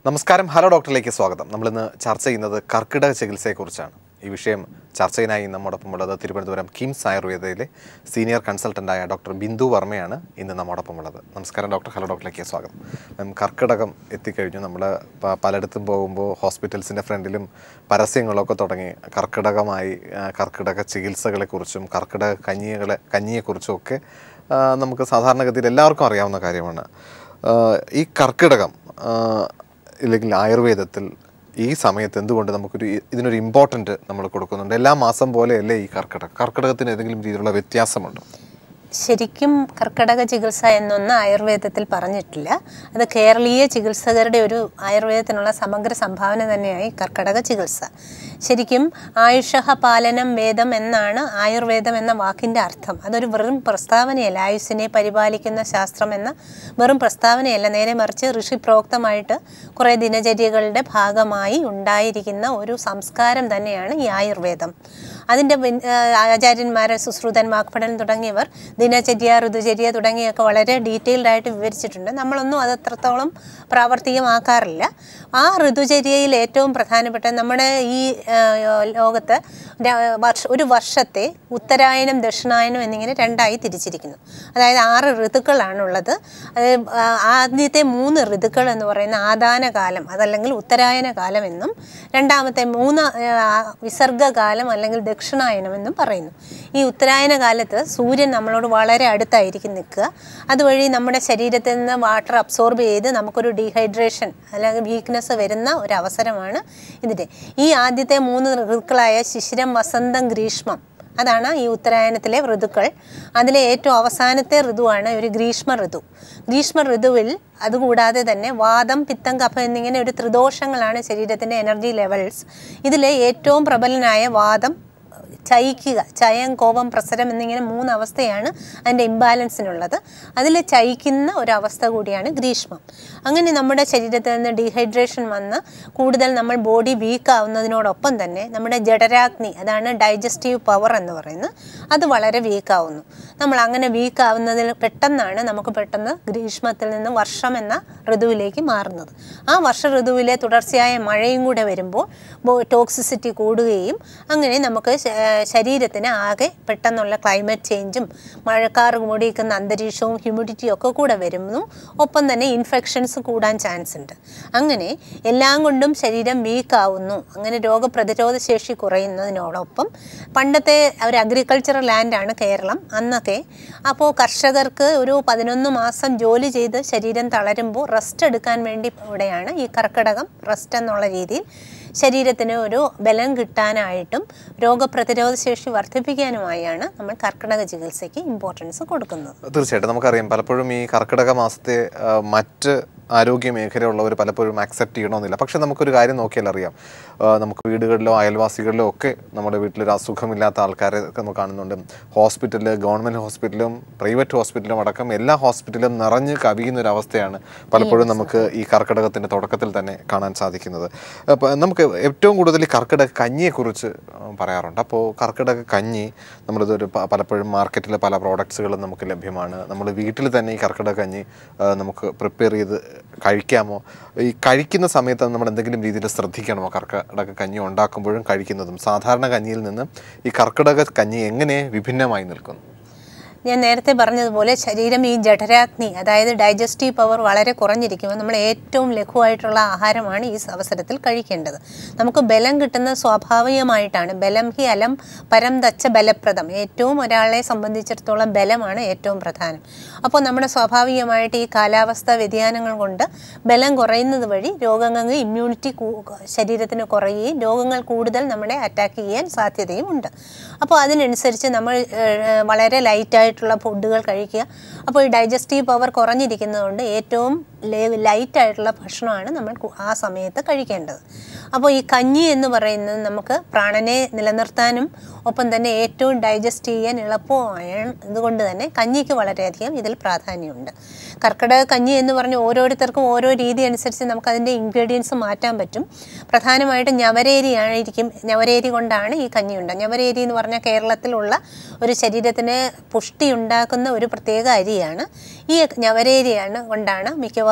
നമസ്കാരം ഹലോ ഡോക്ടറിലേക്ക് സ്വാഗതം നമ്മളിന്ന് ചർച്ച ചെയ്യുന്നത് കർക്കിടക ചികിത്സയെക്കുറിച്ചാണ് ഈ വിഷയം ചർച്ചയിനായി നമ്മോടൊപ്പം ഉള്ളത് തിരുവനന്തപുരം കിംസ് ആയുർവേദയിലെ സീനിയർ കൺസൾട്ടൻ്റായ ഡോക്ടർ ബിന്ദു വർമ്മയാണ് ഇന്ന് നമ്മോടൊപ്പം ഉള്ളത് നമസ്കാരം ഡോക്ടർ ഹലോ ഡോക്ടറിലേക്ക് സ്വാഗതം മാം കർക്കിടകം എത്തിക്കഴിഞ്ഞു നമ്മൾ പലയിടത്തും പോകുമ്പോൾ ഹോസ്പിറ്റൽസിൻ്റെ ഫ്രണ്ടിലും പരസ്യങ്ങളൊക്കെ തുടങ്ങി കർക്കിടകമായി ആ, കർക്കിടക ചികിത്സകളെക്കുറിച്ചും കർക്കിടക കഞ്ഞികളെ കഞ്ഞിയെക്കുറിച്ചും ഒക്കെ ആ, നമുക്ക് സാധാരണഗതിയിൽ എല്ലാവർക്കും അറിയാവുന്ന കാര്യമാണ് ആ, ഈ കർക്കിടകം ആ, ഇല്ലെങ്കിൽ ആയുർവേദത്തിൽ ഈ സമയത്ത് എന്തുകൊണ്ട് നമുക്കൊരു ഇ- ഇതിനൊരു ഇമ്പോർട്ടൻ്റ് നമ്മൾ കൊടുക്കുന്നുണ്ട് എല്ലാ മാസം പോലെയല്ലേ ഈ കർക്കിടകം കർക്കിടകത്തിന് ഏതെങ്കിലും രീതിയിലുള്ള വ്യത്യാസമുണ്ടോ ശരിക്കും കർക്കിടക ചികിത്സ എന്നൊന്ന് ആയുർവേദത്തിൽ പറഞ്ഞിട്ടില്ല അത് കേരളീയ ചികിത്സകരുടെ ഒരു ആയുർവേദത്തിനുള്ള സമഗ്ര സംഭാവന തന്നെയായി കർക്കിടക ചികിത്സ ശരിക്കും ആയുഷഹ പാലനം വേദം എന്നാണ് ആയുർവേദം എന്ന വാക്കിൻ്റെ അർത്ഥം അതൊരു വെറും പ്രസ്താവനയല്ല ആയുസ്സിനെ പരിപാലിക്കുന്ന ശാസ്ത്രം എന്ന വെറും പ്രസ്താവനയല്ല നേരെ മറിച്ച് ഋഷിപ്രോക്തമായിട്ട് കുറേ ദിനചര്യകളുടെ ഭാഗമായി ഉണ്ടായിരിക്കുന്ന ഒരു സംസ്കാരം തന്നെയാണ് ഈ ആയുർവേദം അതിൻ്റെ പിൻ- ആ, ആചാര്യന്മാരെ സുശ്രുതൻ വാക്പടൻ തുടങ്ങിയവർ ദിനചര്യ ഋതുചര്യ തുടങ്ങിയൊക്കെ വളരെ ഡീറ്റെയിൽഡ് ആയിട്ട് വിവരിച്ചിട്ടുണ്ട് നമ്മളൊന്നും അത് അത്രത്തോളം പ്രാവർത്തികമാക്കാറില്ല ആ ഋതുചര്യയിൽ ഏറ്റവും പ്രധാനപ്പെട്ട നമ്മുടെ ഈ ആ, ലോകത്ത് ര- വർഷ ഒരു വർഷത്തെ ഉത്തരായനം ദക്ഷിണായനം എന്നിങ്ങനെ രണ്ടായി തിരിച്ചിരിക്കുന്നു അതായത് ആറ് ഋതുക്കളാണുള്ളത് അത് ആ, ആദ്യത്തെ മൂന്ന് ഋതുക്കൾ എന്ന് പറയുന്ന ആദാന കാലം അതല്ലെങ്കിൽ ഉത്തരായന കാലം എന്നും രണ്ടാമത്തെ മൂന്ന് ആ, വിസർഗകാലം അല്ലെങ്കിൽ ദക്ഷിണായനം എന്നും പറയുന്നു ഈ ഉത്തരായന കാലത്ത് സൂര്യൻ നമ്മളോട് വളരെ അടുത്തായിരിക്കും നിൽക്കുക അതുവഴി നമ്മുടെ ശരീരത്തിൽ നിന്ന് വാട്ടർ അബ്സോർബ് ചെയ്ത് നമുക്കൊരു ഡീഹൈഡ്രേഷൻ അല്ലെങ്കിൽ വീക്ക്നെസ് വരുന്ന ഒരു അവസരമാണ് ഇതിൻ്റെ ഈ ആദ്യത്തെ മൂന്ന് ഋതുക്കളായ ശിശിരം വസന്തം ഗ്രീഷ്മം അതാണ് ഈ ഉത്തരായനത്തിലെ ഋതുക്കൾ അതിലെ ഏറ്റവും അവസാനത്തെ ഋതുവാണ് ഒരു ഗ്രീഷ്മ ഋതു ഗ്രീഷ്മ ഋതുവിൽ അതുകൂടാതെ തന്നെ വാദം പിത്തം കഫം എന്നിങ്ങനെ ഒരു ത്രിദോഷങ്ങളാണ് ശരീരത്തിൻ്റെ എനർജി ലെവൽസ് ഇതിലെ ഏറ്റവും പ്രബലനായ വാദം ചയിക്കുക ചയം കോപം പ്രസരം എന്നിങ്ങനെ മൂന്ന് അവസ്ഥയാണ് അതിൻ്റെ ഇംബാലൻസിനുള്ളത് അതിൽ ചയിക്കുന്ന ഒരവസ്ഥ കൂടിയാണ് ഗ്രീഷ്മം അങ്ങനെ നമ്മുടെ ശരീരത്തിൽ നിന്ന് ഡീഹൈഡ്രേഷൻ വന്ന് കൂടുതൽ നമ്മൾ ബോഡി വീക്ക് ആവുന്നതിനോടൊപ്പം തന്നെ നമ്മുടെ ജഠരാഗ്നി അതാണ് ഡൈജസ്റ്റീവ് പവർ എന്ന് പറയുന്നത് അത് വളരെ വീക്കാവുന്നു നമ്മൾ അങ്ങനെ വീക്ക് ആവുന്നതിൽ പെട്ടെന്നാണ് നമുക്ക് പെട്ടെന്ന് ഗ്രീഷ്മത്തിൽ നിന്ന് വർഷം എന്ന ഋതുവിലേക്ക് മാറുന്നത് ആ വർഷ ഋതുവിലെ തുടർച്ചയായ മഴയും കൂടെ വരുമ്പോൾ ടോക്സിസിറ്റി കൂടുകയും അങ്ങനെ നമുക്ക് ശ- ഏർ ശരീരത്തിന് ആകെ പെട്ടെന്നുള്ള ക്ലൈമറ്റ് ചേഞ്ചും മഴക്കാറ് മൂടിയിരിക്കുന്ന അന്തരീക്ഷവും ഹ്യൂമിഡിറ്റിയും ഒക്കെ കൂടെ വരുന്നു ഒപ്പം തന്നെ ഇൻഫെക്ഷൻസ് കൂടാൻ ചാൻസ് ഉണ്ട് അങ്ങനെ എല്ലാം കൊണ്ടും ശരീരം വീക്കാവുന്നു അങ്ങനെ രോഗപ്രതിരോധ ശേഷി കുറയുന്നതിനോടൊപ്പം പണ്ടത്തെ ഒരു അഗ്രികൾച്ചറൽ ലാൻഡാണ് കേരളം അന്നൊക്കെ അപ്പോൾ കർഷകർക്ക് ഒരു പതിനൊന്ന് മാസം ജോലി ചെയ്ത് ശരീരം തളരുമ്പോൾ റെസ്റ്റ് എടുക്കാൻ വേണ്ടി ഇവിടെയാണ് ഈ കർക്കിടകം റെസ്റ്റ് എന്നുള്ള രീതിയിൽ ശരീരത്തിന് ഒരു ബലം കിട്ടാനായിട്ടും രോഗപ്രതിരോധ ശേഷി വർദ്ധിപ്പിക്കാനുമായാണ് നമ്മൾ കർക്കിടക ചികിത്സയ്ക്ക് ഇമ്പോർട്ടൻസ് കൊടുക്കുന്നത് തീർച്ചയായിട്ടും നമുക്കറിയാം പലപ്പോഴും ഈ കർക്കിടക മാസത്തെ ആ, മറ്റ് ആരോഗ്യ മേഖലയുള്ളവർ പലപ്പോഴും ആക്സെപ്റ്റ് ചെയ്യണമെന്നില്ല പക്ഷെ നമുക്കൊരു കാര്യം നോക്കിയാൽ അറിയാം ആ, നമുക്ക് വീടുകളിലോ അയൽവാസികളിലോ ഒക്കെ നമ്മുടെ വീട്ടിലൊരു അസുഖമില്ലാത്ത ആൾക്കാരെ ഒക്കെ നമുക്ക് കാണുന്നുണ്ട് ഹോസ്പിറ്റലിൽ ഗവൺമെൻറ് ഹോസ്പിറ്റലും പ്രൈവറ്റ് ഹോസ്പിറ്റലും അടക്കം എല്ലാ ഹോസ്പിറ്റലും നിറഞ്ഞ് കവിയുന്ന ഒരു അവസ്ഥയാണ് പലപ്പോഴും നമുക്ക് ഈ കർക്കിടകത്തിൻ്റെ തുടക്കത്തിൽ തന്നെ കാണാൻ സാധിക്കുന്നത് അപ്പോൾ നമുക്ക് ഏറ്റവും കൂടുതൽ ഈ കർക്കിടക കഞ്ഞിയെക്കുറിച്ച് ആ, പറയാറുണ്ട് അപ്പോൾ കർക്കിടക കഞ്ഞി നമ്മളിതൊരു പ- പലപ്പോഴും മാർക്കറ്റിൽ പല പ്രോഡക്ട്സുകളും നമുക്ക് ലഭ്യമാണ് നമ്മൾ വീട്ടിൽ തന്നെ ഈ കർക്കിടക കഞ്ഞി ആ, നമുക്ക് പ്രിപ്പയർ ചെയ്ത് കഴിക്കാമോ ഈ കഴിക്കുന്ന സമയത്ത് നമ്മൾ എന്തെങ്കിലും രീതിയിൽ ശ്രദ്ധിക്കണമോ കർക്കിടക കഞ്ഞി ഉണ്ടാക്കുമ്പോഴും കഴിക്കുന്നതും സാധാരണ കഞ്ഞിയിൽ നിന്ന് ഈ കർക്കിടക കഞ്ഞി എങ്ങനെ വിഭിന്നമായി നിൽക്കുന്നു ഞാൻ നേരത്തെ പറഞ്ഞതുപോലെ ശരീരം ഈ ജഠരാഗ്നി അതായത് ഡൈജസ്റ്റീവ് പവർ വളരെ കുറഞ്ഞിരിക്കുമ്പോൾ നമ്മൾ ഏറ്റവും ലഘുവായിട്ടുള്ള ആഹാരമാണ് ഈ അവസരത്തിൽ കഴിക്കേണ്ടത് നമുക്ക് ബലം കിട്ടുന്നത് സ്വാഭാവികമായിട്ടാണ് ബലം ഹി അലം പരം തച്ച ബലപ്രദം ഏറ്റവും ഒരാളെ സംബന്ധിച്ചിടത്തോളം ബലമാണ് ഏറ്റവും പ്രധാനം അപ്പോൾ നമ്മുടെ സ്വാഭാവികമായിട്ട് ഈ കാലാവസ്ഥ വ്യതിയാനങ്ങൾ കൊണ്ട് ബലം കുറയുന്നത് വഴി രോഗങ്ങൾക്ക് ഇമ്മ്യൂണിറ്റി ശരീരത്തിന് കുറയുകയും രോഗങ്ങൾ കൂടുതൽ നമ്മളെ അറ്റാക്ക് ചെയ്യാൻ സാധ്യതയും ഉണ്ട് അപ്പോൾ അതിനനുസരിച്ച് നമ്മൾ ഏഹ്, വളരെ ലൈറ്റായിട്ടുള്ള ഫുഡുകൾ കഴിക്കുക അപ്പോൾ ഈ ഡൈജസ്റ്റീവ് പവർ കുറഞ്ഞിരിക്കുന്നതുകൊണ്ട് ഏറ്റവും ലൈറ്റ് ആയിട്ടുള്ള ഭക്ഷണമാണ് നമ്മൾ കു- ആ സമയത്ത് കഴിക്കേണ്ടത് അപ്പോൾ ഈ കഞ്ഞി എന്ന് പറയുന്നത് നമുക്ക് പ്രാണനെ നിലനിർത്താനും ഒപ്പം തന്നെ ഏറ്റവും ഡൈജസ്റ്റ് ചെയ്യാൻ എളുപ്പമായ ഇതുകൊണ്ട് തന്നെ കഞ്ഞിക്ക് വളരെയധികം ഇതിൽ പ്രാധാന്യമുണ്ട് കർക്കിടക കഞ്ഞി എന്ന് പറഞ്ഞ് ഓരോരുത്തർക്കും ഓരോ രീതി അനുസരിച്ച് നമുക്ക് അതിൻ്റെ ഇൻഗ്രീഡിയൻസ് മാറ്റാൻ പറ്റും പ്രധാനമായിട്ടും ഞവരേരിയായിരിക്കും ഞവരേരി കൊണ്ടാണ് ഈ കഞ്ഞി ഉണ്ടാകുക ഞവരേരി എന്ന് പറഞ്ഞാൽ കേരളത്തിലുള്ള ഒരു ശരീരത്തിന് പുഷ്ടി ഉണ്ടാക്കുന്ന ഒരു പ്രത്യേക അരിയാണ് ഈ ഞവരേരിയാണ് കൊണ്ടാണ് മിക്കവാറും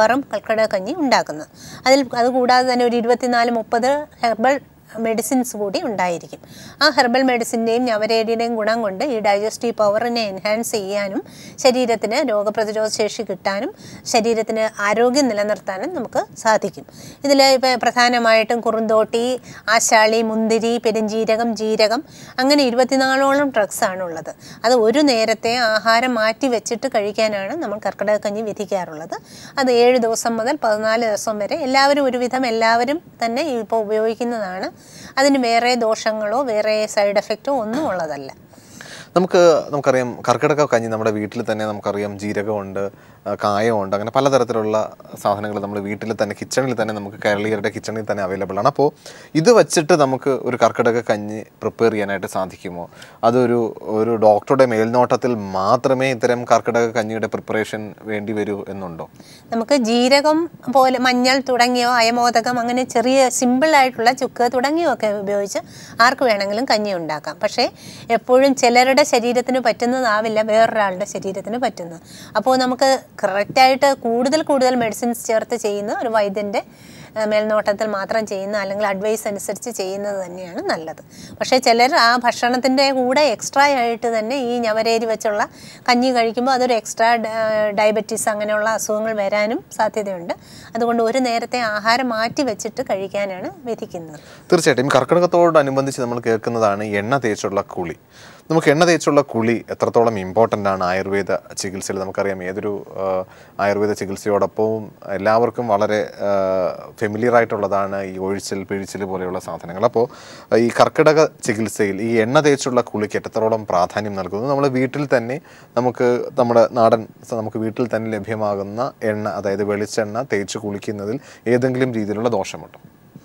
മിക്കവാറും കർക്കിടക കഞ്ഞി ഉണ്ടാക്കുന്നത് അതിൽ അതുകൂടാതെ തന്നെ ഒരു ഇരുപത്തിനാല് മുപ്പത് ഹെർബൽ മെഡിസിൻസ് കൂടി ഉണ്ടായിരിക്കും ആ ഹെർബൽ മെഡിസിൻ്റെയും ഞവരേടിയുടെയും ഗുണം കൊണ്ട് ഈ ഡൈജസ്റ്റീവ് പവറിനെ എൻഹാൻസ് ചെയ്യാനും ശരീരത്തിന് രോഗപ്രതിരോധ ശേഷി കിട്ടാനും ശരീരത്തിന് ആരോഗ്യം നിലനിർത്താനും നമുക്ക് സാധിക്കും ഇതിൽ ഇപ്പോൾ പ്രധാനമായിട്ടും കുറുന്തോട്ടി ആശാളി മുന്തിരി പെരുംജീരകം ജീരകം അങ്ങനെ ഇരുപത്തിനാലോളം ഡ്രഗ്സ് ആണുള്ളത് അത് ഒരു നേരത്തെ ആഹാരം മാറ്റി വെച്ചിട്ട് കഴിക്കാനാണ് നമ്മൾ കർക്കിടക കഞ്ഞി വിധിക്കാറുള്ളത് അത് ഏഴ് ദിവസം മുതൽ പതിനാല് ദിവസം വരെ എല്ലാവരും ഒരുവിധം എല്ലാവരും തന്നെ ഇപ്പോൾ ഉപയോഗിക്കുന്നതാണ് അതിന് വേറെ ദോഷങ്ങളോ വേറെ സൈഡ് എഫക്റ്റോ ഒന്നും ഉള്ളതല്ല നമുക്ക് നമുക്കറിയാം കർക്കിടക കഞ്ഞി നമ്മുടെ വീട്ടിൽ തന്നെ നമുക്കറിയാം ജീരകമുണ്ട് ആ, കായമുണ്ട് അങ്ങനെ പലതരത്തിലുള്ള സാധനങ്ങൾ നമ്മൾ വീട്ടിൽ തന്നെ കിച്ചണിൽ തന്നെ നമുക്ക് കേരളീയരുടെ കിച്ചണിൽ തന്നെ അവൈലബിൾ ആണ് അപ്പോൾ ഇത് വെച്ചിട്ട് നമുക്ക് ഒരു കർക്കിടക കഞ്ഞി പ്രിപ്പയർ ചെയ്യാനായിട്ട് സാധിക്കുമോ അതൊരു ഒരു ഡോക്ടറുടെ മേൽനോട്ടത്തിൽ മാത്രമേ ഇത്തരം കർക്കിടക കഞ്ഞിയുടെ പ്രിപ്പറേഷൻ വേണ്ടി വരൂ എന്നുണ്ടോ നമുക്ക് ജീരകം പോലെ മഞ്ഞൾ തുടങ്ങിയോ അയമോദകം അങ്ങനെ ചെറിയ സിമ്പിളായിട്ടുള്ള ചുക്ക് തുടങ്ങിയൊക്കെ ഉപയോഗിച്ച് ആർക്ക് വേണമെങ്കിലും കഞ്ഞി ഉണ്ടാക്കാം പക്ഷേ എപ്പോഴും ചിലരുടെ ശരീരത്തിന് പറ്റുന്നതാവില്ല വേറൊരാളുടെ ശരീരത്തിന് പറ്റുന്നത് അപ്പോൾ നമുക്ക് കറക്റ്റായിട്ട് കൂടുതൽ കൂടുതൽ മെഡിസിൻസ് ചേർത്ത് ചെയ്യുന്ന ഒരു വൈദ്യൻ്റെ ആ, മേൽനോട്ടത്തിൽ മാത്രം ചെയ്യുന്ന അല്ലെങ്കിൽ അഡ്വൈസ് അനുസരിച്ച് ചെയ്യുന്നത് തന്നെയാണ് നല്ലത് പക്ഷേ ചിലർ ആ ഭക്ഷണത്തിൻ്റെ കൂടെ എക്സ്ട്രാ ആയിട്ട് തന്നെ ഈ ഞവരേരി വെച്ചുള്ള കഞ്ഞി കഴിക്കുമ്പോൾ അതൊരു എക്സ്ട്രാ ഡയബറ്റീസ് അങ്ങനെയുള്ള അസുഖങ്ങൾ വരാനും സാധ്യതയുണ്ട് അതുകൊണ്ട് ഒരു നേരത്തെ ആഹാരം മാറ്റി വെച്ചിട്ട് കഴിക്കാനാണ് വിധിക്കുന്നത് തീർച്ചയായിട്ടും ഈ കർക്കിടകത്തോടനുബന്ധിച്ച് നമ്മൾ കേൾക്കുന്നതാണ് എണ്ണ തേച്ചുള്ള കുളി നമുക്ക് എണ്ണ തേച്ചുള്ള കുളി എത്രത്തോളം ഇമ്പോർട്ടൻ്റ് ആണ് ആയുർവേദ ചികിത്സയിൽ നമുക്കറിയാം ഏതൊരു ആ, ആയുർവേദ ചികിത്സയോടൊപ്പവും എല്ലാവർക്കും വളരെ ഫെമിലിയർ ആയിട്ടുള്ളതാണ് ഈ ഒഴിച്ചിൽ പിഴിച്ചിൽ പോലെയുള്ള സാധനങ്ങൾ അപ്പോൾ ഈ കർക്കിടക ചികിത്സയിൽ ഈ എണ്ണ തേച്ചുള്ള കുളിക്ക് എത്രത്തോളം പ്രാധാന്യം നൽകുന്നു നമ്മൾ വീട്ടിൽ തന്നെ നമുക്ക് നമ്മുടെ നാടൻ സ- നമുക്ക് വീട്ടിൽ തന്നെ ലഭ്യമാകുന്ന എണ്ണ അതായത് വെളിച്ചെണ്ണ തേച്ച് കുളിക്കുന്നതിൽ ഏതെങ്കിലും രീതിയിലുള്ള ദോഷമുണ്ടോ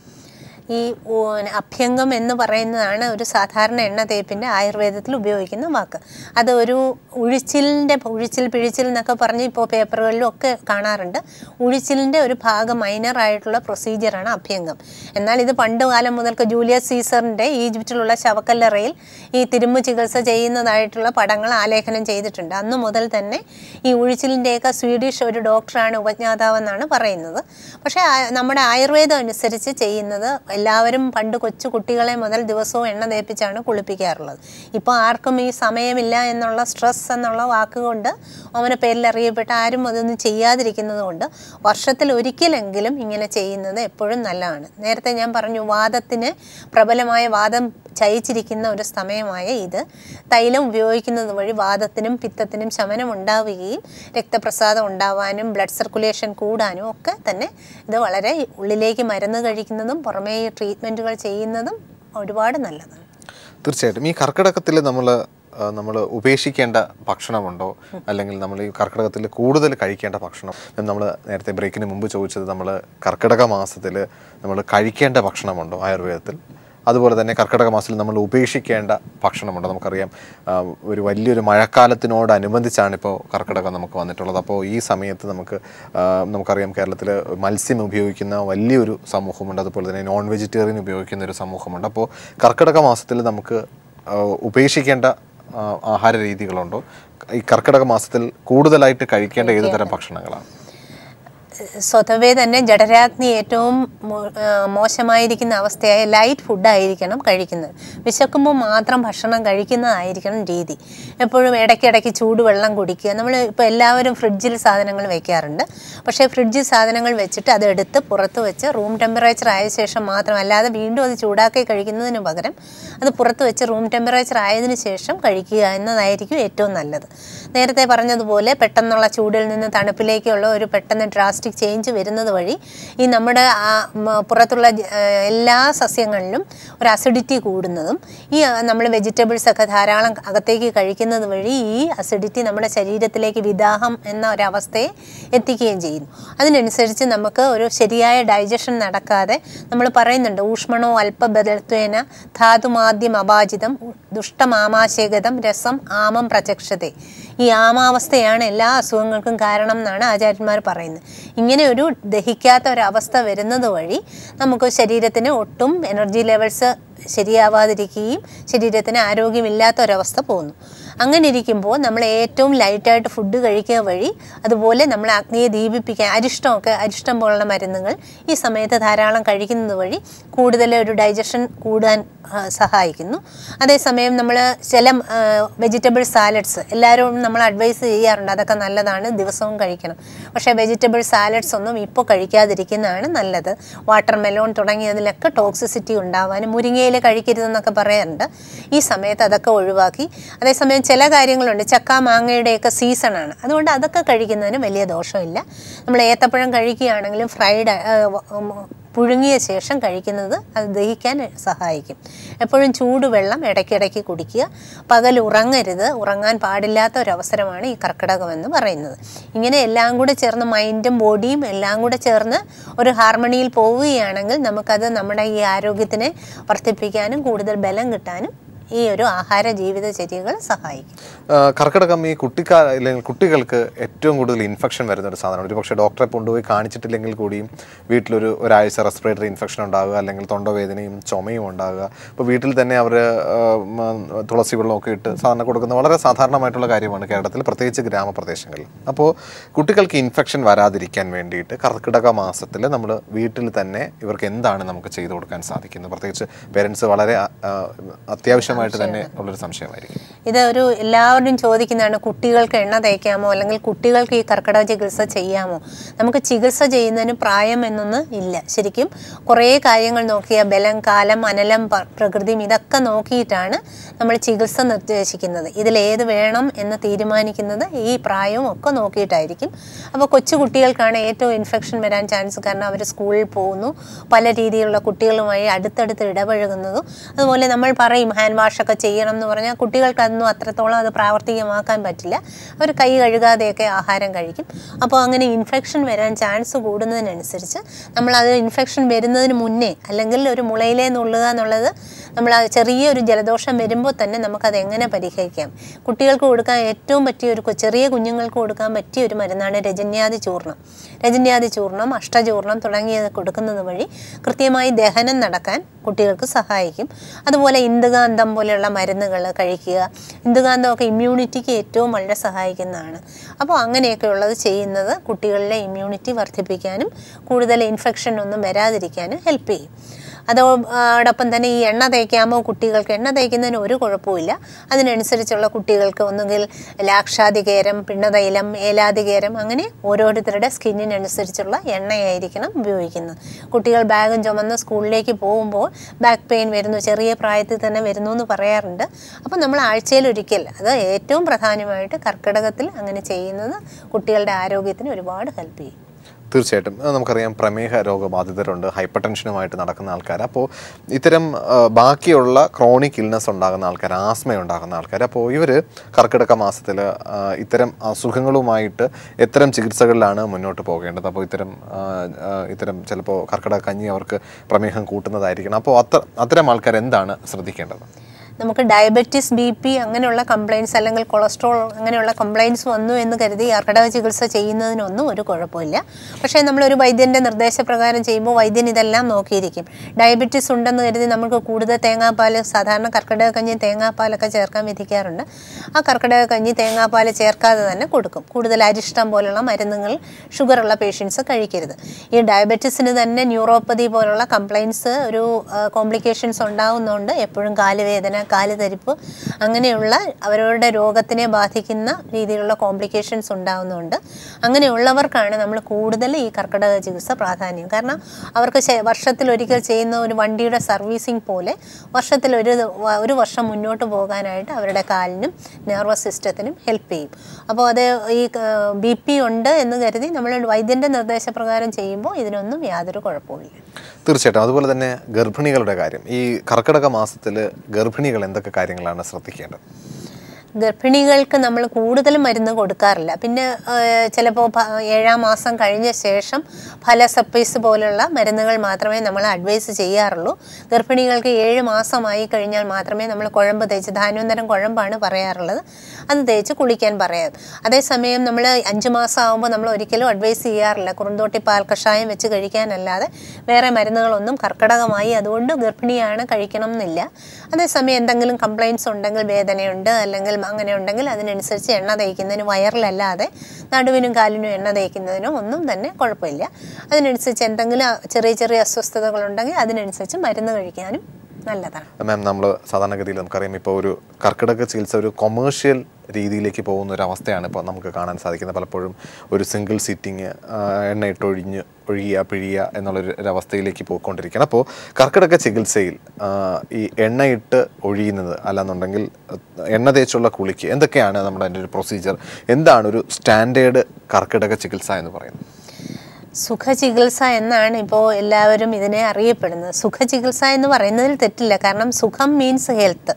ഈ ഊ- അഭ്യംഗം എന്ന് പറയുന്നതാണ് ഒരു സാധാരണ എണ്ണ തേപ്പിൻ്റെ ആയുർവേദത്തിൽ ഉപയോഗിക്കുന്ന വാക്ക് അത് ഒരു ഉഴിച്ചിലിൻ്റെ ഉഴിച്ചിൽ പിഴിച്ചിൽ എന്നൊക്കെ പറഞ്ഞ് ഇപ്പോൾ പേപ്പറുകളിലും ഒക്കെ കാണാറുണ്ട് ഉഴിച്ചിലിൻ്റെ ഒരു ഭാഗം മൈനർ ആയിട്ടുള്ള പ്രൊസീജിയറാണ് അഭ്യംഗം എന്നാൽ ഇത് പണ്ട് കാലം മുതൽക്ക് ജൂലിയസ് സീസറിൻ്റെ ഈജിപ്തിലുള്ള ശവക്കല്ലറയിൽ ഈ തിരുമ്പ് ചികിത്സ ചെയ്യുന്നതായിട്ടുള്ള പടങ്ങൾ ആലേഖനം ചെയ്തിട്ടുണ്ട് അന്ന് മുതൽ തന്നെ ഈ ഉഴിച്ചിലിൻ്റെയൊക്കെ സ്വീഡിഷ് ഒരു ഡോക്ടറാണ് ഉപജ്ഞാതാവെന്നാണ് പറയുന്നത് പക്ഷേ ആ- നമ്മുടെ ആയുർവേദം അനുസരിച്ച് ചെയ്യുന്നത് എല്ലാവരും പണ്ട് കൊച്ചു കുട്ടികളെ മുതൽ ദിവസവും എണ്ണ തേപ്പിച്ചാണ് കുളിപ്പിക്കാറുള്ളത് ഇപ്പോൾ ആർക്കും ഈ സമയമില്ല എന്നുള്ള സ്ട്രെസ് എന്നുള്ള വാക്കുകൊണ്ട് അവനെ പേരിൽ അറിയപ്പെട്ട ആരും അതൊന്നും ചെയ്യാതിരിക്കുന്നത് കൊണ്ട് വർഷത്തിൽ ഒരിക്കലെങ്കിലും ഇങ്ങനെ ചെയ്യുന്നത് എപ്പോഴും നല്ലതാണ് നേരത്തെ ഞാൻ പറഞ്ഞു വാദത്തിന് പ്രബലമായ വാദം ചയിച്ചിരിക്കുന്ന ഒരു സമയമായ ഇത് തൈലം ഉപയോഗിക്കുന്നത് വഴി വാദത്തിനും പിത്തത്തിനും ശമനം ഉണ്ടാവുകയും രക്തപ്രസാദം ഉണ്ടാവാനും ബ്ലഡ് സർക്കുലേഷൻ കൂടാനും ഒക്കെ തന്നെ ഇത് വളരെ ഉള്ളിലേക്ക് മരുന്ന് കഴിക്കുന്നതും പുറമേ ഈ ട്രീറ്റ്മെൻറ്റുകൾ ചെയ്യുന്നതും ഒരുപാട് നല്ലതാണ് തീർച്ചയായിട്ടും ഈ കർക്കിടകത്തിൽ നമ്മൾ നമ്മൾ ഉപേക്ഷിക്കേണ്ട ഭക്ഷണമുണ്ടോ അല്ലെങ്കിൽ നമ്മൾ ഈ കർക്കിടകത്തിൽ കൂടുതൽ കഴിക്കേണ്ട ഭക്ഷണം നമ്മൾ നേരത്തെ ബ്രേക്കിന് മുമ്പ് ചോദിച്ചത് നമ്മൾ കർക്കിടക മാസത്തിൽ നമ്മൾ കഴിക്കേണ്ട ഭക്ഷണമുണ്ടോ ആയുർവേദത്തിൽ അതുപോലെ തന്നെ കർക്കിടക മാസത്തിൽ നമ്മൾ ഉപേക്ഷിക്കേണ്ട ഭക്ഷണമുണ്ട് നമുക്കറിയാം ആ, ഒരു വലിയൊരു മഴക്കാലത്തിനോടനുബന്ധിച്ചാണ് ഇപ്പോൾ കർക്കിടകം നമുക്ക് വന്നിട്ടുള്ളത് അപ്പോൾ ഈ സമയത്ത് നമുക്ക് ആ, നമുക്കറിയാം കേരളത്തിൽ മത്സ്യം ഉപയോഗിക്കുന്ന വലിയൊരു സമൂഹമുണ്ട് അതുപോലെ തന്നെ നോൺ വെജിറ്റേറിയൻ ഉപയോഗിക്കുന്ന ഒരു സമൂഹമുണ്ട് അപ്പോൾ കർക്കിടക മാസത്തിൽ നമുക്ക് ആ, ഉപേക്ഷിക്കേണ്ട ആ, ആഹാര രീതികളുണ്ടോ ഈ കർക്കിടക മാസത്തിൽ കൂടുതലായിട്ട് കഴിക്കേണ്ട ഏത് തരം ഭക്ഷണങ്ങളാണ് സ്വതവേ തന്നെ ജഠരാഗ്നി ഏറ്റവും മോ- ആ, മോശമായിരിക്കുന്ന അവസ്ഥയായ ലൈറ്റ് ഫുഡായിരിക്കണം കഴിക്കുന്നത് വിശക്കുമ്പോൾ മാത്രം ഭക്ഷണം കഴിക്കുന്നതായിരിക്കണം രീതി എപ്പോഴും ഇടയ്ക്കിടയ്ക്ക് ചൂടുവെള്ളം കുടിക്കുക നമ്മൾ ഇപ്പോൾ എല്ലാവരും ഫ്രിഡ്ജിൽ സാധനങ്ങൾ വെക്കാറുണ്ട് പക്ഷേ ഫ്രിഡ്ജിൽ സാധനങ്ങൾ വെച്ചിട്ട് അത് എടുത്ത് പുറത്ത് വെച്ച് റൂം ടെമ്പറേച്ചർ ആയ ശേഷം മാത്രം അല്ലാതെ വീണ്ടും അത് ചൂടാക്കി കഴിക്കുന്നതിന് പകരം അത് പുറത്ത് വെച്ച് റൂം ടെമ്പറേച്ചർ ആയതിനു ശേഷം കഴിക്കുക എന്നതായിരിക്കും ഏറ്റവും നല്ലത് നേരത്തെ പറഞ്ഞതുപോലെ പെട്ടെന്നുള്ള ചൂടിൽ നിന്ന് തണുപ്പിലേക്കുള്ള ഒരു പെട്ടെന്ന് ഡ്രാസ്റ്റിക് ചേഞ്ച് വരുന്നത് വഴി ഈ നമ്മുടെ ആ മ, പുറത്തുള്ള ജ- ആ, എല്ലാ സസ്യങ്ങളിലും ഒരു അസിഡിറ്റി കൂടുന്നതും ഈ നമ്മൾ വെജിറ്റബിൾസ് ഒക്കെ ധാരാളം അകത്തേക്ക് കഴിക്കുന്നത് വഴി ഈ അസിഡിറ്റി നമ്മുടെ ശരീരത്തിലേക്ക് വിദാഹം എന്ന ഒരവസ്ഥയെ എത്തിക്കുകയും ചെയ്യുന്നു അതിനനുസരിച്ച് നമുക്ക് ഒരു ശരിയായ ഡൈജഷൻ നടക്കാതെ നമ്മൾ പറയുന്നുണ്ട് ഊഷ്മണോ അല്പബലത്വേന ധാതുമാദ്യം അപാചിതം ദുഷ്ടമാമാശയഗതം രസം ആമം പ്രചക്ഷത്തെ ഈ ആമാവസ്ഥയാണ് എല്ലാ അസുഖങ്ങൾക്കും കാരണം എന്നാണ് ആചാര്യന്മാർ പറയുന്നത് ഇങ്ങനെ ഒരു ദഹിക്കാത്ത ഒരവസ്ഥ വരുന്നത് വഴി നമുക്ക് ശരീരത്തിന് ഒട്ടും എനർജി ലെവൽസ് ശരിയാവാതിരിക്കുകയും ശരീരത്തിന് ആരോഗ്യമില്ലാത്ത ഒരവസ്ഥ പോകുന്നു അങ്ങനെ ഇരിക്കുമ്പോൾ നമ്മൾ ഏറ്റവും ലൈറ്റായിട്ട് ഫുഡ് കഴിക്കുക വഴി അതുപോലെ നമ്മൾ അഗ്നിയെ ദീപിപ്പിക്കാൻ അരിഷ്ടമൊക്കെ അരിഷ്ടം പോലുള്ള മരുന്നുകൾ ഈ സമയത്ത് ധാരാളം കഴിക്കുന്നത് വഴി കൂടുതൽ ഒരു ഡൈജഷൻ കൂടാൻ ആ, സഹായിക്കുന്നു അതേസമയം നമ്മൾ ചില വെജിറ്റബിൾ സാലഡ്സ് എല്ലാവരും നമ്മൾ അഡ്വൈസ് ചെയ്യാറുണ്ട് അതൊക്കെ നല്ലതാണ് ദിവസവും കഴിക്കണം പക്ഷേ വെജിറ്റബിൾ സാലഡ്സ് ഒന്നും ഇപ്പോൾ കഴിക്കാതിരിക്കുന്നതാണ് നല്ലത് വാട്ടർ മെലോൺ തുടങ്ങിയതിലൊക്കെ ടോക്സിസിറ്റി ഉണ്ടാവാനും മുരിങ്ങയില കഴിക്കരുതെന്നൊക്കെ പറയാറുണ്ട് ഈ സമയത്ത് അതൊക്കെ ഒഴിവാക്കി അതേസമയം ചില കാര്യങ്ങളുണ്ട് ചക്ക മാങ്ങയുടെയൊക്കെ സീസണാണ് അതുകൊണ്ട് അതൊക്കെ കഴിക്കുന്നതിന് വലിയ ദോഷമില്ല നമ്മൾ ഏത്തപ്പഴം കഴിക്കുകയാണെങ്കിലും ഫ്രൈഡ് പുഴുങ്ങിയ ശേഷം കഴിക്കുന്നത് അത് ദഹിക്കാൻ സഹായിക്കും എപ്പോഴും ചൂടുവെള്ളം ഇടയ്ക്കിടയ്ക്ക് കുടിക്കുക പകൽ ഉറങ്ങരുത് ഉറങ്ങാൻ പാടില്ലാത്ത ഒരവസരമാണ് ഈ കർക്കിടകം എന്ന് പറയുന്നത് ഇങ്ങനെ എല്ലാം കൂടെ ചേർന്ന് മൈൻഡും ബോഡിയും എല്ലാം കൂടെ ചേർന്ന് ഒരു ഹാർമണിയിൽ പോവുകയാണെങ്കിൽ നമുക്കത് നമ്മുടെ ഈ ആരോഗ്യത്തിനെ വർദ്ധിപ്പിക്കാനും കൂടുതൽ ബലം കിട്ടാനും ഈ ഒരു ആഹാര ജീവിതചര്യകൾ സഹായിക്കും ആ, കർക്കിടകം ഈ കുട്ടിക്കാ അല്ലെങ്കിൽ കുട്ടികൾക്ക് ഏറ്റവും കൂടുതൽ ഇൻഫെക്ഷൻ വരുന്ന ഒരു സാധനമാണ് ഒരു പക്ഷേ ഡോക്ടറെ കൊണ്ടുപോയി കാണിച്ചിട്ടില്ലെങ്കിൽ കൂടിയും വീട്ടിലൊരു ഒരാഴ്ച റെസ്പിറേറ്ററി ഇൻഫെക്ഷൻ ഉണ്ടാകുക അല്ലെങ്കിൽ തൊണ്ടവേദനയും ചുമയും ഉണ്ടാകുക ഇപ്പോൾ വീട്ടിൽ തന്നെ അവർ തുളസി വെള്ളമൊക്കെ ഇട്ട് സാധാരണ കൊടുക്കുന്ന വളരെ സാധാരണമായിട്ടുള്ള കാര്യമാണ് കേരളത്തിൽ പ്രത്യേകിച്ച് ഗ്രാമപ്രദേശങ്ങളിൽ അപ്പോൾ കുട്ടികൾക്ക് ഇൻഫെക്ഷൻ വരാതിരിക്കാൻ വേണ്ടിയിട്ട് കർക്കിടക മാസത്തിൽ നമ്മൾ വീട്ടിൽ തന്നെ ഇവർക്ക് എന്താണ് നമുക്ക് ചെയ്തു കൊടുക്കാൻ സാധിക്കുന്നത് പ്രത്യേകിച്ച് പേരൻസ് വളരെ ആ, ആ, അത്യാവശ്യമായിട്ട് തന്നെ ഉള്ളൊരു സംശയമായിരിക്കും ഇത് ഒരു എല്ലാവരും ചോദിക്കുന്നതാണ് കുട്ടികൾക്ക് എണ്ണ തേക്കാമോ അല്ലെങ്കിൽ കുട്ടികൾക്ക് ഈ കർക്കിടക ചികിത്സ ചെയ്യാമോ നമുക്ക് ചികിത്സ ചെയ്യുന്നതിന് പ്രായം എന്നൊന്നും ഇല്ല ശരിക്കും കുറേ കാര്യങ്ങൾ നോക്കിയ ബലം കാലം അനലം പ- പ്രകൃതിയും ഇതൊക്കെ നോക്കിയിട്ടാണ് നമ്മൾ ചികിത്സ നിർദ്ദേശിക്കുന്നത് ഇതിലേത് വേണം എന്ന് തീരുമാനിക്കുന്നത് ഈ പ്രായവും ഒക്കെ നോക്കിയിട്ടായിരിക്കും അപ്പോൾ കൊച്ചു കുട്ടികൾക്കാണ് ഏറ്റവും ഇൻഫെക്ഷൻ വരാൻ ചാൻസ് കാരണം അവർ സ്കൂളിൽ പോകുന്നു പല രീതിയിലുള്ള കുട്ടികളുമായി അടുത്തടുത്ത് ഇടപഴകുന്നതും അതുപോലെ നമ്മൾ പറയും ഹാൻഡ് വാഷൊക്കെ ചെയ്യണം എന്ന് പറഞ്ഞാൽ കുട്ടികൾക്ക് അതൊന്നും അത്രത്തോളം അത് പ്രാവർത്തികമാക്കാൻ പറ്റില്ല അവർ കൈ കഴുകാതെയൊക്കെ ആഹാരം കഴിക്കും അപ്പോൾ അങ്ങനെ ഇൻഫെക്ഷൻ വരാൻ ചാൻസ് കൂടുന്നതിനനുസരിച്ച് നമ്മൾ അത് ഇൻഫെക്ഷൻ വരുന്നതിന് മുന്നേ അല്ലെങ്കിൽ ഒരു മുളയിലേ നുള്ളുക എന്നുള്ളത് നമ്മൾ ആ ചെറിയൊരു ജലദോഷം വരുമ്പോൾ തന്നെ നമുക്കത് എങ്ങനെ പരിഹരിക്കാം കുട്ടികൾക്ക് കൊടുക്കാൻ ഏറ്റവും പറ്റിയ ഒരു കൊ- ചെറിയ കുഞ്ഞുങ്ങൾക്ക് കൊടുക്കാൻ പറ്റിയ ഒരു മരുന്നാണ് രജന്യാതി ചൂർണം രജന്യാതി ചൂർണം അഷ്ടചൂർണം തുടങ്ങിയത് കൊടുക്കുന്നത് വഴി കൃത്യമായി ദഹനം നടക്കാൻ കുട്ടികൾക്ക് സഹായിക്കും അതുപോലെ ഇന്ദുകാന്തം പോലെയുള്ള മരുന്നുകൾ കഴിക്കുക ഇന്ദുകാന്തമൊക്കെ ഇമ്മ്യൂണിറ്റിക്ക് ഏറ്റവും വളരെ സഹായിക്കുന്നതാണ് അപ്പോൾ അങ്ങനെയൊക്കെ ഉള്ളത് ചെയ്യുന്നത് കുട്ടികളിലെ ഇമ്മ്യൂണിറ്റി വർദ്ധിപ്പിക്കാനും കൂടുതൽ ഇൻഫെക്ഷൻ ഒന്നും വരാതിരിക്കാനും ഹെൽപ്പ് ചെയ്യും അതോടൊപ്പം തന്നെ ഈ എണ്ണ തേക്കാമോ കുട്ടികൾക്ക് എണ്ണ തേക്കുന്നതിന് ഒരു കുഴപ്പമില്ല അതിനനുസരിച്ചുള്ള കുട്ടികൾക്ക് ഒന്നുകിൽ ലാക്ഷാതികേരം പിണ്ണതൈലം ഏലാതികേരം അങ്ങനെ ഓരോരുത്തരുടെ സ്കിന്നിനനുസരിച്ചുള്ള എണ്ണയായിരിക്കണം ഉപയോഗിക്കുന്നത് കുട്ടികൾ ബാഗും ചുമന്ന് സ്കൂളിലേക്ക് പോകുമ്പോൾ ബാക്ക് പെയിൻ വരുന്നു ചെറിയ പ്രായത്തിൽ തന്നെ വരുന്നു എന്ന് പറയാറുണ്ട് അപ്പോൾ നമ്മൾ ആഴ്ചയിലൊരിക്കൽ അത് ഏറ്റവും പ്രധാനമായിട്ട് കർക്കിടകത്തിൽ അങ്ങനെ ചെയ്യുന്നത് കുട്ടികളുടെ ആരോഗ്യത്തിന് ഒരുപാട് ഹെൽപ്പ് ചെയ്യും തീർച്ചയായിട്ടും അത് നമുക്കറിയാം പ്രമേഹ രോഗബാധിതരുണ്ട് ഹൈപ്പർ ടെൻഷനുമായിട്ട് നടക്കുന്ന ആൾക്കാർ അപ്പോൾ ഇത്തരം ആ, ബാക്കിയുള്ള ക്രോണിക് ഇൽനെസ് ഉണ്ടാകുന്ന ആൾക്കാർ ആസ്മ ഉണ്ടാകുന്ന ആൾക്കാർ അപ്പോൾ ഇവർ കർക്കിടക മാസത്തിൽ ഇത്തരം അസുഖങ്ങളുമായിട്ട് എത്തരം ചികിത്സകളിലാണ് മുന്നോട്ട് പോകേണ്ടത് അപ്പോൾ ഇത്തരം ആ, ആ, ഇത്തരം ചിലപ്പോൾ കർക്കിടക കഞ്ഞി അവർക്ക് പ്രമേഹം കൂട്ടുന്നതായിരിക്കണം അപ്പോൾ അത്ര അത്തരം ആൾക്കാർ എന്താണ് ശ്രദ്ധിക്കേണ്ടത് നമുക്ക് ഡയബറ്റീസ് ബി പി അങ്ങനെയുള്ള കംപ്ലയിൻസ് അല്ലെങ്കിൽ കൊളസ്ട്രോൾ അങ്ങനെയുള്ള കംപ്ലയിൻസ് വന്നു എന്ന് കരുതി കർക്കിടക ചികിത്സ ചെയ്യുന്നതിനൊന്നും ഒരു കുഴപ്പമില്ല പക്ഷേ നമ്മളൊരു വൈദ്യൻ്റെ നിർദ്ദേശപ്രകാരം ചെയ്യുമ്പോൾ വൈദ്യൻ ഇതെല്ലാം നോക്കിയിരിക്കും ഡയബറ്റീസ് ഉണ്ടെന്ന് കരുതി നമുക്ക് കൂടുതൽ തേങ്ങാപ്പാൽ സാധാരണ കർക്കിടക കഞ്ഞി തേങ്ങാപ്പാലൊക്കെ ചേർക്കാൻ വിധിക്കാറുണ്ട് ആ കർക്കിടക കഞ്ഞി തേങ്ങാപ്പാൽ ചേർക്കാതെ തന്നെ കൊടുക്കും കൂടുതൽ അരിഷ്ടം പോലുള്ള മരുന്നുകൾ ഷുഗറുള്ള പേഷ്യൻസ് കഴിക്കരുത് ഈ ഡയബറ്റീസിന് തന്നെ ന്യൂറോപ്പതി പോലുള്ള കംപ്ലയിൻസ് ഒരു കോംപ്ലിക്കേഷൻസ് ഉണ്ടാകുന്നതുകൊണ്ട് എപ്പോഴും കാലുവേദന കാല് തരിപ്പ് അങ്ങനെയുള്ള അവരുടെ രോഗത്തിനെ ബാധിക്കുന്ന രീതിയിലുള്ള കോംപ്ലിക്കേഷൻസ് ഉണ്ടാകുന്നുണ്ട് അങ്ങനെയുള്ളവർക്കാണ് നമ്മൾ കൂടുതൽ ഈ കർക്കിടക ചികിത്സ പ്രാധാന്യം കാരണം അവർക്ക് ശ- വർഷത്തിലൊരിക്കൽ ചെയ്യുന്ന ഒരു വണ്ടിയുടെ സർവീസിങ് പോലെ വർഷത്തിൽ ഒരു വ- ഒരു വർഷം മുന്നോട്ട് പോകാനായിട്ട് അവരുടെ കാലിനും നെർവസ് സിസ്റ്റത്തിനും ഹെൽപ്പ് ചെയ്യും അപ്പോൾ അത് ഈ ബി പി ഉണ്ട് എന്ന് കരുതി നമ്മൾ വൈദ്യൻ്റെ നിർദ്ദേശപ്രകാരം ചെയ്യുമ്പോൾ ഇതിനൊന്നും യാതൊരു കുഴപ്പമില്ല തീർച്ചയായിട്ടും അതുപോലെ തന്നെ ഗർഭിണികളുടെ കാര്യം ഈ കർക്കിടക മാസത്തിൽ ഗർഭിണികൾ എന്തൊക്കെ കാര്യങ്ങളാണ് ശ്രദ്ധിക്കേണ്ടത് ഗർഭിണികൾക്ക് നമ്മൾ കൂടുതലും മരുന്ന് കൊടുക്കാറില്ല പിന്നെ ചിലപ്പോൾ ഏഴാം മാസം കഴിഞ്ഞ ശേഷം ഫലസപ്പീസ് പോലുള്ള മരുന്നുകൾ മാത്രമേ നമ്മൾ അഡ്വൈസ് ചെയ്യാറുള്ളൂ ഗർഭിണികൾക്ക് ഏഴ് മാസമായി കഴിഞ്ഞാൽ മാത്രമേ നമ്മൾ കുഴമ്പ് തേച്ച് ധാന്യോന്തരം കുഴമ്പാണ് പറയാറുള്ളത് അത് തേച്ച് കുളിക്കാൻ പറയാം അതേസമയം നമ്മൾ അഞ്ച് മാസം ആകുമ്പോൾ നമ്മൾ ഒരിക്കലും അഡ്വൈസ് ചെയ്യാറില്ല കുറുന്തോട്ടി പാൽ കഷായം വെച്ച് കഴിക്കാനല്ലാതെ വേറെ മരുന്നുകളൊന്നും കർക്കിടകമായി അതുകൊണ്ട് ഗർഭിണിയാണ് കഴിക്കണം എന്നില്ല അതേസമയം എന്തെങ്കിലും കംപ്ലയിൻസ് ഉണ്ടെങ്കിൽ വേദനയുണ്ട് അല്ലെങ്കിൽ അങ്ങനെ ഉണ്ടെങ്കിൽ അതിനനുസരിച്ച് എണ്ണ തേക്കുന്നതിന് വയറിലല്ലാതെ നടുവിനും കാലിനും എണ്ണ തേക്കുന്നതിനും ഒന്നും തന്നെ കുഴപ്പമില്ല അതിനനുസരിച്ച് എന്തെങ്കിലും ചെറിയ ചെറിയ അസ്വസ്ഥതകളുണ്ടെങ്കിൽ അതിനനുസരിച്ച് മരുന്ന് കഴിക്കാനും നല്ലതാണ് മാം നമ്മൾ സാധാരണഗതിയിൽ നമുക്കറിയാം ഇപ്പോൾ ഒരു കർക്കിടക ചികിത്സ ഒരു കൊമേഴ്ഷ്യൽ രീതിയിലേക്ക് പോകുന്ന ഒരു അവസ്ഥയാണ് ഇപ്പോൾ നമുക്ക് കാണാൻ സാധിക്കുന്നത് പലപ്പോഴും ഒരു സിംഗിൾ സിറ്റിങ് എണ്ണയിട്ട് ഒഴിഞ്ഞ് ഒഴിയുക പിഴിയുക എന്നുള്ളൊരു ഒരു അവസ്ഥയിലേക്ക് പോയിക്കൊണ്ടിരിക്കുകയാണ് അപ്പോൾ കർക്കിടക ചികിത്സയിൽ ആ, ഈ എണ്ണയിട്ട് ഒഴിയുന്നത് അല്ലാന്നുണ്ടെങ്കിൽ എണ്ണ തേച്ചുള്ള കുളിക്ക് എന്തൊക്കെയാണ് നമ്മുടെ അതിൻ്റെ ഒരു പ്രൊസീജിയർ എന്താണ് ഒരു സ്റ്റാൻഡേർഡ് കർക്കിടക ചികിത്സ എന്ന് പറയുന്നത് സുഖചികിത്സ എന്നാണ് ഇപ്പോൾ എല്ലാവരും ഇതിനെ അറിയപ്പെടുന്നത് സുഖചികിത്സ എന്ന് പറയുന്നതിൽ തെറ്റില്ല കാരണം സുഖം മീൻസ് ഹെൽത്ത്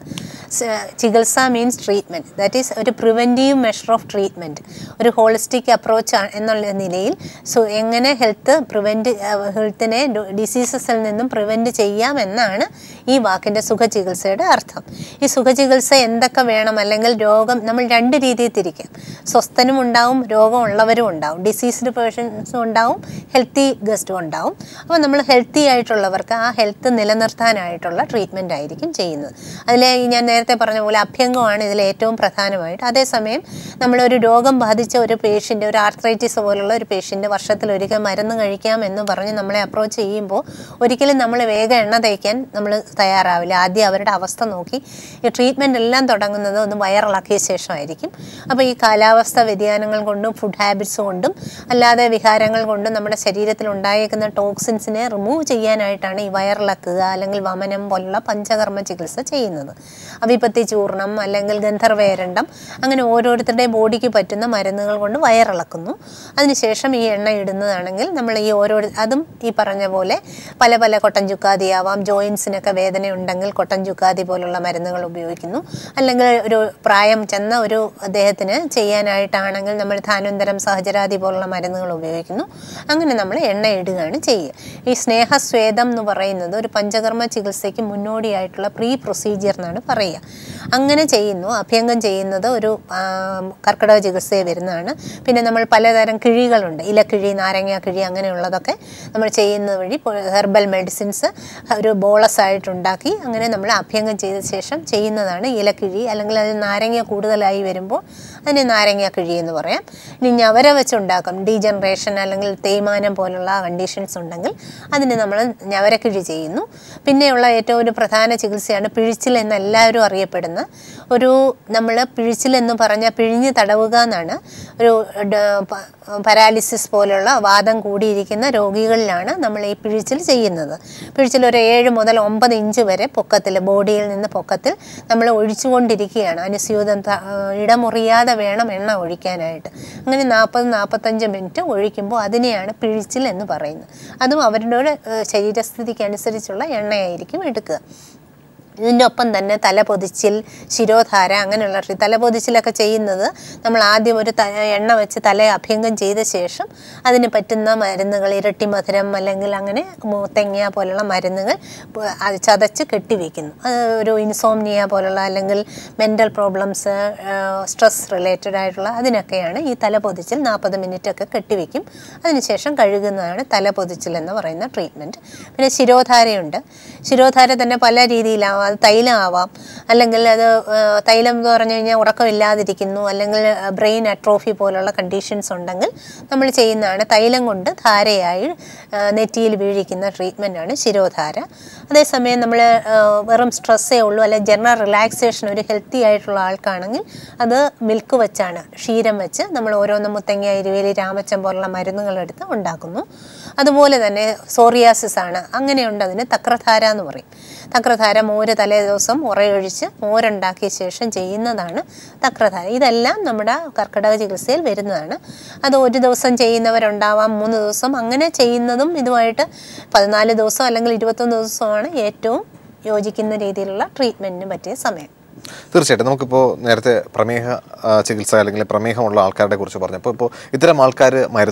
ചികിത്സ മീൻസ് ട്രീറ്റ്മെൻറ്റ് ദാറ്റ് ഈസ് ഒരു പ്രിവെൻറ്റീവ് മെഷർ ഓഫ് ട്രീറ്റ്മെൻറ്റ് ഒരു ഹോളിസ്റ്റിക് അപ്രോച്ച് എന്നുള്ള നിലയിൽ സു എങ്ങനെ ഹെൽത്ത് പ്രിവെൻറ്റ് ഹെൽത്തിനെ ഡിസീസസിൽ നിന്നും പ്രിവെൻറ്റ് ചെയ്യാം എന്നാണ് ഈ വാക്കിൻ്റെ സുഖചികിത്സയുടെ അർത്ഥം ഈ സുഖചികിത്സ എന്തൊക്കെ വേണം അല്ലെങ്കിൽ രോഗം നമ്മൾ രണ്ട് രീതിയിൽ തിരിക്കാം സ്വസ്ഥനും ഉണ്ടാവും രോഗമുള്ളവരും ഉണ്ടാവും ഡിസീസ്ഡ് പേഴ്സൺസും ഉണ്ടാവും ഹെൽത്തി ഗസ്റ്റും ഉണ്ടാവും അപ്പോൾ നമ്മൾ ഹെൽത്തി ആയിട്ടുള്ളവർക്ക് ആ ഹെൽത്ത് നിലനിർത്താനായിട്ടുള്ള ട്രീറ്റ്മെൻ്റ് ആയിരിക്കും ചെയ്യുന്നത് അതിൽ ഈ ഞാൻ നേരത്തെ പറഞ്ഞ പോലെ അഭ്യംഗമാണ് ഇതിൽ ഏറ്റവും പ്രധാനമായിട്ട് അതേസമയം നമ്മളൊരു രോഗം ബാധിച്ച ഒരു പേഷ്യൻ്റ് ഒരു ആർത്രൈറ്റിസ് പോലുള്ള ഒരു പേഷ്യൻ്റ് വർഷത്തിലൊരിക്കൽ മരുന്ന് കഴിക്കാം എന്ന് പറഞ്ഞ് നമ്മളെ അപ്രോച്ച് ചെയ്യുമ്പോൾ ഒരിക്കലും നമ്മൾ വേഗം എണ്ണ തേക്കാൻ നമ്മൾ തയ്യാറാവില്ല ആദ്യം അവരുടെ അവസ്ഥ നോക്കി ഈ ട്രീറ്റ്മെൻ്റ് എല്ലാം തുടങ്ങുന്നത് ഒന്ന് വയറിളക്കിയ ശേഷമായിരിക്കും അപ്പോൾ ഈ കാലാവസ്ഥ വ്യതിയാനങ്ങൾ കൊണ്ടും ഫുഡ് ഹാബിറ്റ്സ് കൊണ്ടും അല്ലാതെ വിഹാരങ്ങൾ കൊണ്ടും നമ്മുടെ ശരീരത്തിൽ ഉണ്ടായേക്കുന്ന ടോക്സിൻസിനെ റിമൂവ് ചെയ്യാനായിട്ടാണ് ഈ വയറിളക്കുക അല്ലെങ്കിൽ വമനം പോലുള്ള പഞ്ചകർമ്മ ചികിത്സ ചെയ്യുന്നത് അവിപത്തി ചൂർണം അല്ലെങ്കിൽ ഗന്ധർവേരണ്ടം അങ്ങനെ ഓരോരുത്തരുടെയും ബോഡിക്ക് പറ്റുന്ന മരുന്നുകൾ കൊണ്ട് വയറിളക്കുന്നു അതിനുശേഷം ഈ എണ്ണ ഇടുന്നതാണെങ്കിൽ നമ്മൾ ഈ ഓരോ അതും ഈ പറഞ്ഞ പോലെ പല പല കൊട്ടൻ ചുക്കാതി ആവാം ജോയിൻസിനൊക്കെ വേദന ഉണ്ടെങ്കിൽ കൊട്ടൻ ചുക്കാതി പോലുള്ള മരുന്നുകൾ ഉപയോഗിക്കുന്നു അല്ലെങ്കിൽ ഒരു പ്രായം ചെന്ന ഒരു അദ്ദേഹത്തിന് ചെയ്യാനായിട്ടാണെങ്കിൽ നമ്മൾ ധാന്വന്തരം സഹചരാതി പോലുള്ള മരുന്നുകൾ ഉപയോഗിക്കുന്നു അങ്ങനെ നമ്മൾ എണ്ണ ഇടുകയാണ് ചെയ്യുക ഈ സ്നേഹസ്വേദം എന്ന് പറയുന്നത് ഒരു പഞ്ചകർമ്മ ചികിത്സയ്ക്ക് മുന്നോടിയായിട്ടുള്ള പ്രീ പ്രൊസീജിയർ എന്നാണ് പറയുക അങ്ങനെ ചെയ്യുന്നു അഭ്യംഗം ചെയ്യുന്നത് ഒരു ആ, കർക്കിടക ചികിത്സയിൽ വരുന്നതാണ് പിന്നെ നമ്മൾ പലതരം കിഴികളുണ്ട് ഇലക്കിഴി നാരങ്ങ കിഴി അങ്ങനെയുള്ളതൊക്കെ നമ്മൾ ചെയ്യുന്നത് വഴി ഹെർബൽ മെഡിസിൻസ് ഒരു ബോളസ് ആയിട്ടുണ്ടാക്കി അങ്ങനെ നമ്മൾ അഭ്യംഗം ചെയ്ത ശേഷം ചെയ്യുന്നതാണ് ഇലക്കിഴി അല്ലെങ്കിൽ അത് നാരങ്ങ കൂടുതലായി വരുമ്പോൾ അതിന് നാരങ്ങ കിഴി എന്ന് പറയാം ഇനി ഞവര വെച്ചുണ്ടാക്കും ഡീജനറേഷൻ അല്ലെങ്കിൽ തേയ്മാനം പോലുള്ള കണ്ടീഷൻസ് ഉണ്ടെങ്കിൽ അതിന് നമ്മൾ ഞവരക്കിഴി ചെയ്യുന്നു പിന്നെയുള്ള ഏറ്റവും ഒരു പ്രധാന ചികിത്സയാണ് പിഴിച്ചിൽ എന്ന് എല്ലാവരും അറിയപ്പെടുന്ന ഒരു നമ്മൾ പിഴിച്ചിൽ എന്ന് പറഞ്ഞാൽ പിഴിഞ്ഞ് തടവുക എന്നാണ് ഒരു പരാലിസിസ് പോലുള്ള വാദം കൂടിയിരിക്കുന്ന രോഗികളിലാണ് നമ്മൾ ഈ പിഴിച്ചിൽ ചെയ്യുന്നത് പിഴിച്ചിൽ ഒരു ഏഴ് മുതൽ ഒമ്പത് ഇഞ്ച് വരെ പൊക്കത്തിൽ ബോഡിയിൽ നിന്ന് പൊക്കത്തിൽ നമ്മൾ ഒഴിച്ചുകൊണ്ടിരിക്കുകയാണ് അനുസ്യൂതം ത- ഇടമുറിയാതെ വേണം എണ്ണ ഒഴിക്കാനായിട്ട് അങ്ങനെ നാൽപ്പത് നാൽപ്പത്തഞ്ച് മിനിറ്റ് ഒഴിക്കുമ്പോൾ അതിനെയാണ് പിഴിച്ചിൽ എന്ന് പറയുന്നത് അതും അവരുടെ ഏഹ്, ശരീരസ്ഥിതിക്ക് അനുസരിച്ചുള്ള എണ്ണയായിരിക്കും എടുക്കുക ഇതിൻ്റെ ഒപ്പം തന്നെ തലപൊതിച്ചിൽ ശിരോധാര അങ്ങനെയുള്ള ട്രീ- തലപൊതിച്ചിലൊക്കെ ചെയ്യുന്നത് നമ്മൾ ആദ്യം ഒരു ത എണ്ണ വെച്ച് തല അഭ്യംഗം ചെയ്ത ശേഷം അതിന് പറ്റുന്ന മരുന്നുകൾ ഇരട്ടി മധുരം അല്ലെങ്കിൽ അങ്ങനെ മൂത്തങ്ങ പോലുള്ള മരുന്നുകൾ പ- അത് ചതച്ച് കെട്ടിവെക്കുന്നു അത് ഒരു ഇൻസോംനിയ പോലുള്ള അല്ലെങ്കിൽ മെൻ്റൽ പ്രോബ്ലംസ് സ്ട്രെസ് റിലേറ്റഡ് ആയിട്ടുള്ള അതിനൊക്കെയാണ് ഈ തലപൊതിച്ചിൽ നാൽപ്പത് മിനിറ്റൊക്കെ കെട്ടിവെക്കും അതിനുശേഷം കഴുകുന്നതാണ് തലപൊതിച്ചിൽ എന്ന് പറയുന്ന ട്രീറ്റ്മെൻറ്റ് പിന്നെ ശിരോധാരയുണ്ട് ശിരോധാര തന്നെ പല രീതിയിലാവാം അത് തൈലം ആവാം അല്ലെങ്കിൽ അത് ആ, തൈലം എന്ന് പറഞ്ഞു കഴിഞ്ഞാൽ ഉറക്കമില്ലാതിരിക്കുന്നു അല്ലെങ്കിൽ ബ്രെയിൻ അട്രോഫി പോലുള്ള കണ്ടീഷൻസ് ഉണ്ടെങ്കിൽ നമ്മൾ ചെയ്യുന്നതാണ് തൈലം കൊണ്ട് ധാരയായി ആ, നെറ്റിയിൽ വീഴിക്കുന്ന ട്രീറ്റ്മെൻറ്റാണ് ശിരോധാര അതേസമയം നമ്മൾ വെറും സ്ട്രെസ്സേ ഉള്ളൂ അല്ലെങ്കിൽ ജനറൽ റിലാക്സേഷൻ ഒരു ഹെൽത്തി ആയിട്ടുള്ള ആൾക്കാണെങ്കിൽ അത് മിൽക്ക് വെച്ചാണ് ക്ഷീരം വെച്ച് നമ്മൾ ഓരോന്ന് മുത്തങ്ങ ഇരുവേലി രാമച്ചം പോലുള്ള മരുന്നുകൾ എടുത്ത് ഉണ്ടാക്കുന്നു അതുപോലെ തന്നെ സോറിയാസിസ് ആണ് അങ്ങനെയുണ്ട് അതിന് തക്രധാര എന്ന് പറയും തക്രധാര മോര് തലേ ദിവസം ഉറയൊഴിച്ച് മോരുണ്ടാക്കിയ ശേഷം ചെയ്യുന്നതാണ് തക്രധാര ഇതെല്ലാം നമ്മുടെ കർക്കിടക ചികിത്സയിൽ വരുന്നതാണ് അത് ഒരു ദിവസം ചെയ്യുന്നവരുണ്ടാവാം മൂന്ന് ദിവസം അങ്ങനെ ചെയ്യുന്നതും ഇതുമായിട്ട് പതിനാല് ദിവസം അല്ലെങ്കിൽ ഇരുപത്തൊന്ന് ദിവസമാണ് ഏറ്റവും യോജിക്കുന്ന രീതിയിലുള്ള ട്രീറ്റ്മെൻറ്റിന് പറ്റിയ സമയം തീർച്ചയായിട്ടും നമുക്കിപ്പോൾ നേരത്തെ പ്രമേഹ ആ, ചികിത്സ അല്ലെങ്കിൽ പ്രമേഹമുള്ള ആൾക്കാരുടെ കുറിച്ച് പറഞ്ഞപ്പോൾ ഇപ്പോൾ ഇത്തരം ആൾക്കാർ മരുന്ന്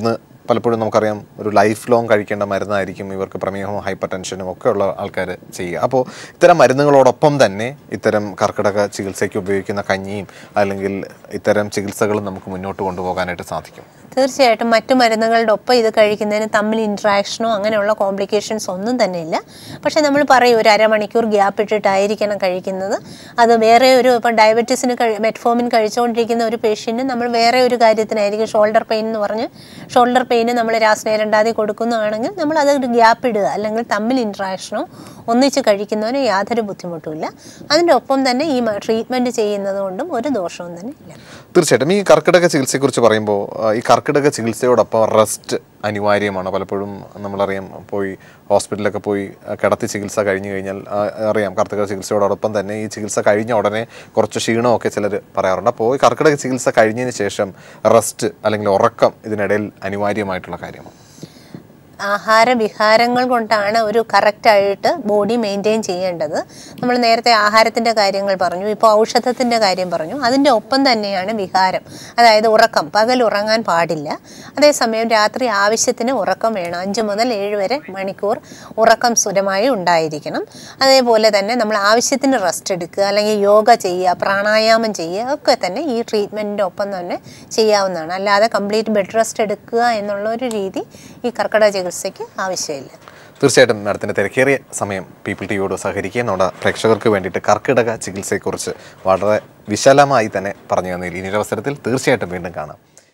പലപ്പോഴും നമുക്കറിയാം ഒരു ലൈഫ് ലോങ് കഴിക്കേണ്ട മരുന്നായിരിക്കും ഇവർക്ക് പ്രമേഹവും ഹൈപ്പർ ടെൻഷനും ഒക്കെ ഉള്ള ആൾക്കാർ ചെയ്യുക അപ്പോൾ ഇത്തരം മരുന്നുകളോടൊപ്പം തന്നെ ഇത്തരം കർക്കിടക ചികിത്സയ്ക്ക് ഉപയോഗിക്കുന്ന കഞ്ഞിയും അല്ലെങ്കിൽ ഇത്തരം ചികിത്സകളും നമുക്ക് മുന്നോട്ട് കൊണ്ടുപോകാനായിട്ട് സാധിക്കും തീർച്ചയായിട്ടും മറ്റു മരുന്നുകളുടെ ഒപ്പം ഇത് കഴിക്കുന്നതിന് തമ്മിൽ ഇൻട്രാക്ഷനോ അങ്ങനെയുള്ള കോംപ്ലിക്കേഷൻസ് ഒന്നും തന്നെ ഇല്ല പക്ഷേ നമ്മൾ പറയും ഒരു അരമണിക്കൂർ ഗ്യാപ്പ് ഇട്ടിട്ടായിരിക്കണം കഴിക്കുന്നത് അത് വേറെ ഒരു ഇപ്പം ഡയബറ്റീസിന് കഴി മെറ്റ്ഫോമിൻ കഴിച്ചുകൊണ്ടിരിക്കുന്ന ഒരു പേഷ്യൻറ്റ് നമ്മൾ വേറെ ഒരു കാര്യത്തിനായിരിക്കും ഷോൾഡർ പെയിൻ എന്ന് പറഞ്ഞ് ഷോൾഡർ പെയിന് നമ്മൾ രാസ്നേരണ്ടാതി കൊടുക്കുന്നതാണെങ്കിൽ നമ്മൾ അത് ഒരു ഗ്യാപ്പ് ഇടുക അല്ലെങ്കിൽ തമ്മിൽ ഇൻട്രാക്ഷനോ ഒന്നിച്ച് കഴിക്കുന്നതിന് യാതൊരു ബുദ്ധിമുട്ടുമില്ല അതിൻ്റെ ഒപ്പം തന്നെ ഈ ട്രീറ്റ്മെൻറ്റ് ചെയ്യുന്നത് കൊണ്ടും ഒരു ദോഷവും തന്നെ ഇല്ല തീർച്ചയായിട്ടും ഈ കർക്കിടക ചികിത്സയെക്കുറിച്ച് പറയുമ്പോൾ ആ, ഈ കർക്കിടക ചികിത്സയോടൊപ്പം റെസ്റ്റ് അനിവാര്യമാണ് പലപ്പോഴും നമ്മളറിയാം പോയി ഹോസ്പിറ്റലിലൊക്കെ പോയി ആ, കിടത്തി ചികിത്സ കഴിഞ്ഞു കഴിഞ്ഞാൽ ആ, അറിയാം കർക്കിടക ചികിത്സയോടൊപ്പം തന്നെ ഈ ചികിത്സ കഴിഞ്ഞ ഉടനെ കുറച്ച് ക്ഷീണമൊക്കെ ചിലർ പറയാറുണ്ട് അപ്പോൾ ഈ കർക്കിടക ചികിത്സ കഴിഞ്ഞതിന് ശേഷം റെസ്റ്റ് അല്ലെങ്കിൽ ഉറക്കം ഇതിനിടയിൽ അനിവാര്യമായിട്ടുള്ള കാര്യമാണ് ആഹാര വിഹാരങ്ങൾ കൊണ്ടാണ് ഒരു കറക്റ്റായിട്ട് ബോഡി മെയിൻറ്റെയിൻ ചെയ്യേണ്ടത് നമ്മൾ നേരത്തെ ആഹാരത്തിൻ്റെ കാര്യങ്ങൾ പറഞ്ഞു ഇപ്പോൾ ഔഷധത്തിൻ്റെ കാര്യം പറഞ്ഞു അതിൻ്റെ ഒപ്പം തന്നെയാണ് വിഹാരം അതായത് ഉറക്കം പകൽ ഉറങ്ങാൻ പാടില്ല അതേസമയം രാത്രി ആവശ്യത്തിന് ഉറക്കം വേണം അഞ്ച് മുതൽ ഏഴ് വരെ മണിക്കൂർ ഉറക്കം സുരമായി ഉണ്ടായിരിക്കണം അതേപോലെ തന്നെ നമ്മൾ ആവശ്യത്തിന് റെസ്റ്റ് എടുക്കുക അല്ലെങ്കിൽ യോഗ ചെയ്യുക പ്രാണായാമം ചെയ്യുക ഒക്കെ തന്നെ ഈ ട്രീറ്റ്മെൻറ്റിൻ്റെ ഒപ്പം തന്നെ ചെയ്യാവുന്നതാണ് അല്ലാതെ കംപ്ലീറ്റ് ബെഡ് റെസ്റ്റ് എടുക്കുക എന്നുള്ള ഒരു രീതി ഈ കർക്കിടക ചികിത്സയ്ക്ക് ആവശ്യമില്ല തീർച്ചയായിട്ടും മാഡത്തിൻ്റെ തിരക്കേറിയ സമയം പീപ്പിൾ ടിവിയോട് സഹകരിക്കുകയും നമ്മുടെ പ്രേക്ഷകർക്ക് വേണ്ടിയിട്ട് കർക്കിടക ചികിത്സയെക്കുറിച്ച് വളരെ വിശാലമായി തന്നെ പറഞ്ഞു തന്നതിൽ ഇനി ഒരു അവസരത്തിൽ തീർച്ചയായിട്ടും വീണ്ടും കാണാം